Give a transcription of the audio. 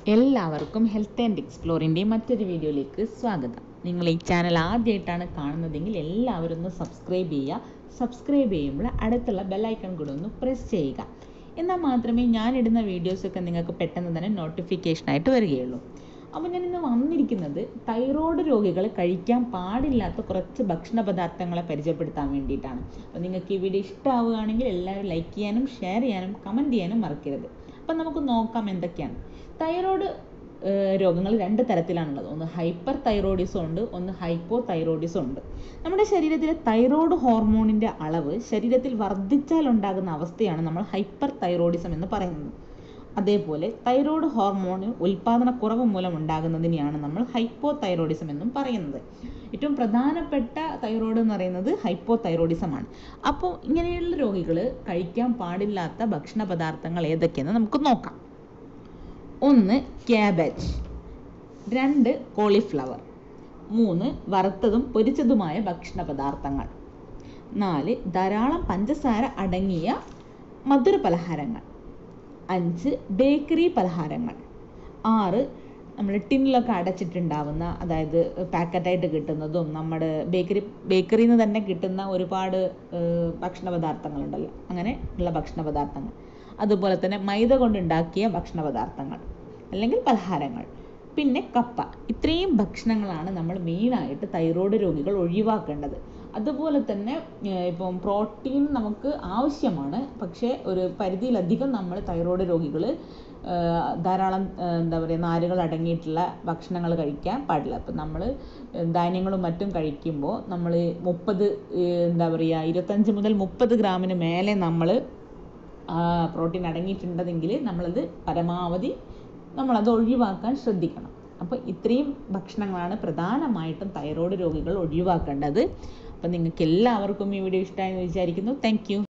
എല്ലാവർക്കും health and എക്സ്പ്ലോറിൻ്റെ മറ്റൊരു വീഡിയോയിലേക്ക് സ്വാഗതം നിങ്ങൾ ഈ ചാനൽ ആദ്യമായിട്ടാണ് കാണുന്നതെങ്കിൽ എല്ലാവരും ഒന്ന് സബ്സ്ക്രൈബ് ചെയ്യുക സബ്സ്ക്രൈബ് ചെയ്യുമ്പോൾ അടുത്തുള്ള ബെല്ലൈക്കൺ കൂടെ ഒന്ന് പ്രസ് ചെയ്യുക എന്നാൽ മാത്രമേ ഞാനിടുന്ന വീഡിയോസൊക്കെ നിങ്ങൾക്ക് പെട്ടെന്ന് തന്നെ നോട്ടിഫിക്കേഷനായിട്ട് വരികയുള്ളൂ അപ്പോൾ ഞാൻ ഇന്ന് വന്നിരിക്കുന്നത് തൈറോയ്ഡ് രോഗികൾ കഴിക്കാൻ പാടില്ലാത്ത കുറച്ച് ഭക്ഷണ പദാർത്ഥങ്ങളെ പരിചയപ്പെടുത്താൻ വേണ്ടിയിട്ടാണ് അപ്പോൾ നിങ്ങൾക്ക് ഈ വീഡിയോ ഇഷ്ടമാവുകയാണെങ്കിൽ എല്ലാവരും ലൈക്ക് ചെയ്യാനും ഷെയർ ചെയ്യാനും കമൻറ്റ് ചെയ്യാനും മറക്കരുത് അപ്പം നമുക്ക് നോക്കാം എന്തൊക്കെയാണ് തൈറോയ്ഡ് രോഗങ്ങൾ രണ്ട് തരത്തിലാണുള്ളത് ഒന്ന് ഹൈപ്പർ തൈറോയിഡിസം ഉണ്ട് ഒന്ന് ഹൈപ്പോ തൈറോയിഡിസം ഉണ്ട് നമ്മുടെ ശരീരത്തിലെ തൈറോയ്ഡ് ഹോർമോണിൻ്റെ അളവ് ശരീരത്തിൽ വർദ്ധിച്ചാൽ ഉണ്ടാകുന്ന അവസ്ഥയാണ് നമ്മൾ ഹൈപ്പർ തൈറോയിഡിസം എന്ന് പറയുന്നത് അതേപോലെ തൈറോയ്ഡ് ഹോർമോൺ ഉൽപാദനക്കുറവ് മൂലം ഉണ്ടാകുന്നതിനെയാണ് നമ്മൾ ഹൈപ്പോ തൈറോയിഡിസം എന്നും പറയുന്നത് ഏറ്റവും പ്രധാനപ്പെട്ട തൈറോയ്ഡ് എന്ന് പറയുന്നത് ഹൈപ്പോ തൈറോയിഡിസമാണ് അപ്പോൾ ഇങ്ങനെയുള്ള രോഗികൾ കഴിക്കാൻ പാടില്ലാത്ത ഭക്ഷണ പദാർത്ഥങ്ങൾ ഏതൊക്കെയെന്ന് നമുക്ക് നോക്കാം ഒന്ന് ക്യാബേജ് രണ്ട് കോളിഫ്ലവർ മൂന്ന് വറുത്തതും പൊരിച്ചതുമായ ഭക്ഷണ പദാർത്ഥങ്ങൾ നാല് ധാരാളം പഞ്ചസാര അടങ്ങിയ മധുര പലഹാരങ്ങൾ അഞ്ച് ബേക്കറി പലഹാരങ്ങൾ ആറ് നമ്മൾ ടിന്നിലൊക്കെ അടച്ചിട്ടുണ്ടാവുന്ന അതായത് പാക്കറ്റായിട്ട് കിട്ടുന്നതും നമ്മുടെ ബേക്കറി ബേക്കറിയിൽ നിന്ന് തന്നെ കിട്ടുന്ന ഒരുപാട് ഭക്ഷണ പദാർത്ഥങ്ങളുണ്ടല്ലോ അങ്ങനെ ഉള്ള ഭക്ഷണ പദാർത്ഥങ്ങൾ അതുപോലെ തന്നെ മൈദ കൊണ്ടുണ്ടാക്കിയ ഭക്ഷണ പദാർത്ഥങ്ങൾ അല്ലെങ്കിൽ പലഹാരങ്ങൾ പിന്നെ കപ്പ ഇത്രയും ഭക്ഷണങ്ങളാണ് നമ്മൾ മെയിനായിട്ട് തൈറോയ്ഡ് രോഗികൾ ഒഴിവാക്കേണ്ടത് അതുപോലെ തന്നെ ഇപ്പം പ്രോട്ടീൻ നമുക്ക് ആവശ്യമാണ് പക്ഷേ ഒരു പരിധിയിലധികം നമ്മൾ തൈറോയ്ഡ് രോഗികൾ ധാരാളം എന്താ പറയുക നാരുകൾ അടങ്ങിയിട്ടുള്ള ഭക്ഷണങ്ങൾ കഴിക്കാൻ പാടില്ല അപ്പം നമ്മൾ ധാന്യങ്ങളും മറ്റും കഴിക്കുമ്പോൾ നമ്മൾ മുപ്പത് എന്താ പറയുക ഇരുപത്തഞ്ച് മുതൽ മുപ്പത് ഗ്രാമിന് മേലെ നമ്മൾ പ്രോട്ടീൻ അടങ്ങിയിട്ടുണ്ടെങ്കിൽ നമ്മളത് പരമാവധി നമ്മളത് ഒഴിവാക്കാൻ ശ്രദ്ധിക്കണം അപ്പോൾ ഇത്രയും ഭക്ഷണങ്ങളാണ് പ്രധാനമായിട്ടും തൈറോയ്ഡ് രോഗികൾ ഒഴിവാക്കേണ്ടത് അപ്പം നിങ്ങൾക്ക് എല്ലാവർക്കും ഈ വീഡിയോ ഇഷ്ടമായെന്ന് വിചാരിക്കുന്നു താങ്ക്